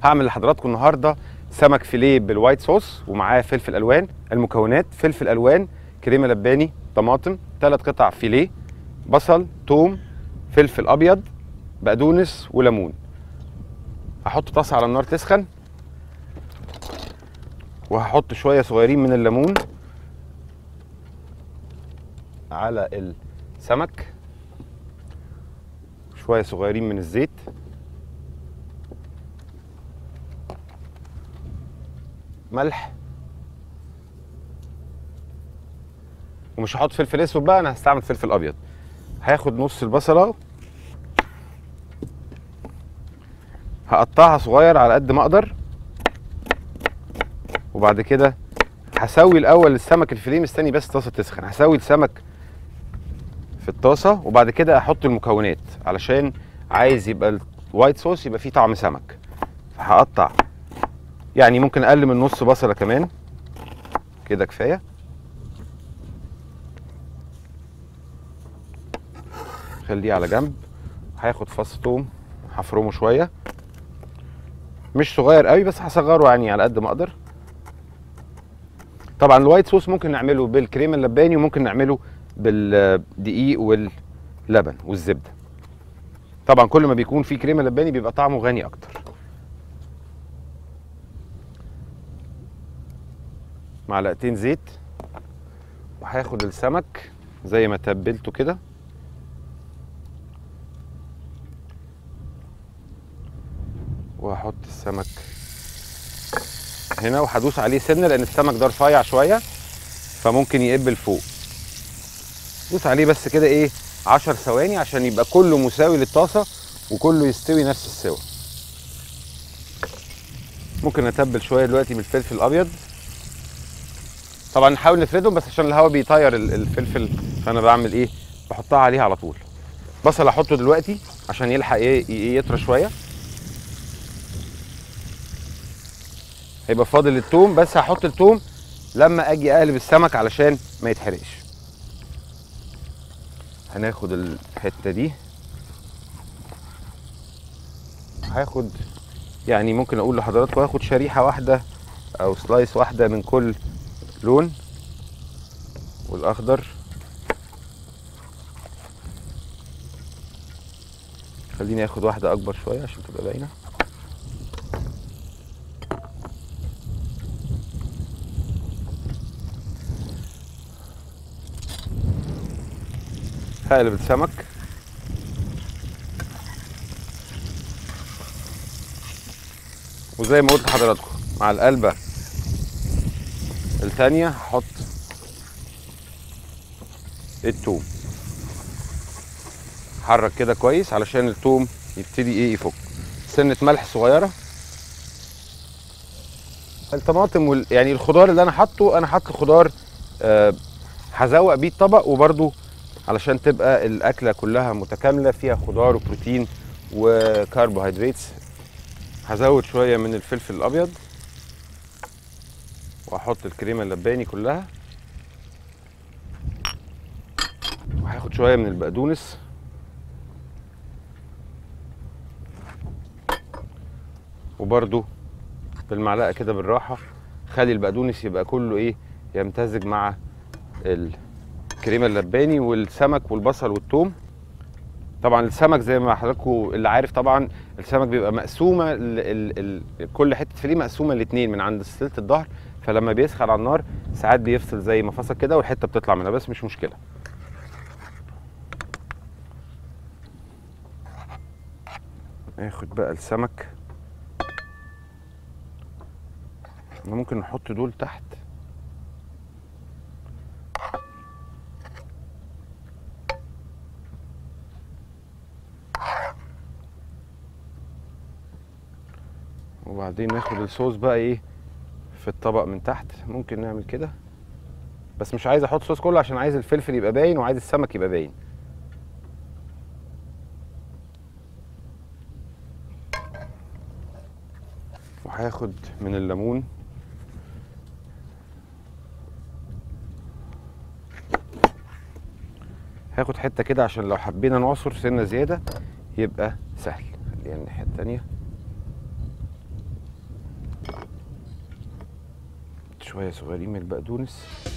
هعمل لحضراتكم النهارده سمك فيليه بالوايت صوص ومعاه فلفل الوان المكونات فلفل الوان كريمه لباني طماطم ثلاث قطع فيليه بصل توم فلفل ابيض بقدونس وليمون هحط طاسه على النار تسخن وهحط شويه صغيرين من الليمون على السمك شويه صغيرين من الزيت ملح ومش هحط فلفل اسود بقى انا هستعمل فلفل ابيض هاخد نص البصله هقطعها صغير على قد ما اقدر وبعد كده هسوي الاول السمك الفيليه مستني بس الطاسه تسخن هسوي السمك في الطاسه وبعد كده احط المكونات علشان عايز يبقى الوايت صوص يبقى فيه طعم سمك فهقطع يعني ممكن اقل من نص بصله كمان كده كفايه خليه على جنب هاخد فص توم هفرمه شويه مش صغير قوي بس هصغره يعني على قد ما اقدر طبعا الوايت صوص ممكن نعمله بالكريمه اللباني وممكن نعمله بالدقيق واللبن والزبده طبعا كل ما بيكون فيه كريمه لباني بيبقى طعمه غني اكتر معلقتين زيت وهاخد السمك زي ما تبلته كده وهحط السمك هنا وهدوس عليه سنه لان السمك ده رفيع شويه فممكن يقبل فوق دوس عليه بس كده ايه 10 ثواني عشان يبقى كله مساوي للطاسه وكله يستوي نفس السوا ممكن اتبل شويه دلوقتي بالفلفل الابيض طبعا نحاول نفردهم بس عشان الهواء بيطير الفلفل فانا بعمل ايه بحطها عليها على طول بصل احطه دلوقتي عشان يلحق ايه يطرى شويه هيبقى فاضل التوم بس هحط التوم لما اجي اقلب السمك علشان ما يتحرقش هناخد الحته دي هاخد يعني ممكن اقول لحضراتكم هاخد شريحه واحده او سلايس واحده من كل لون والاخضر خليني اخد واحده اكبر شويه عشان تبقى باينه هقلب السمك وزي ما قلت لحضراتكم مع القلبه الثانيه هحط التوم حرك كده كويس علشان التوم يبتدي ايه يفك سنه ملح صغيره الطماطم وال... يعني الخضار اللي انا حاطه انا حاطط خضار آه هزوق بيه الطبق وبرده علشان تبقى الاكله كلها متكامله فيها خضار وبروتين وكربوهيدرات هزود شويه من الفلفل الابيض واحط الكريمه اللباني كلها وهاخد شويه من البقدونس وبرده بالمعلقه كده بالراحه خلي البقدونس يبقى كله ايه يمتزج مع الكريمه اللباني والسمك والبصل والثوم طبعا السمك زي ما حضراتكم اللي عارف طبعا السمك بيبقى مقسومه ال ال ال كل حته فيليه مقسومه الاثنين من عند سلسله الظهر فلما بيسخن على النار ساعات بيفصل زي ما فصل كده والحته بتطلع منها بس مش مشكله ناخد بقى السمك ممكن نحط دول تحت وبعدين ناخد الصوص بقى ايه في الطبق من تحت ممكن نعمل كده بس مش عايز احط صوص كله عشان عايز الفلفل يبقى باين وعايز السمك يبقى باين وهاخد من الليمون هاخد حته كده عشان لو حبينا نعصر سنه زياده يبقى سهل خلينا الناحيه التانيه شويه صغيرين من البقدونس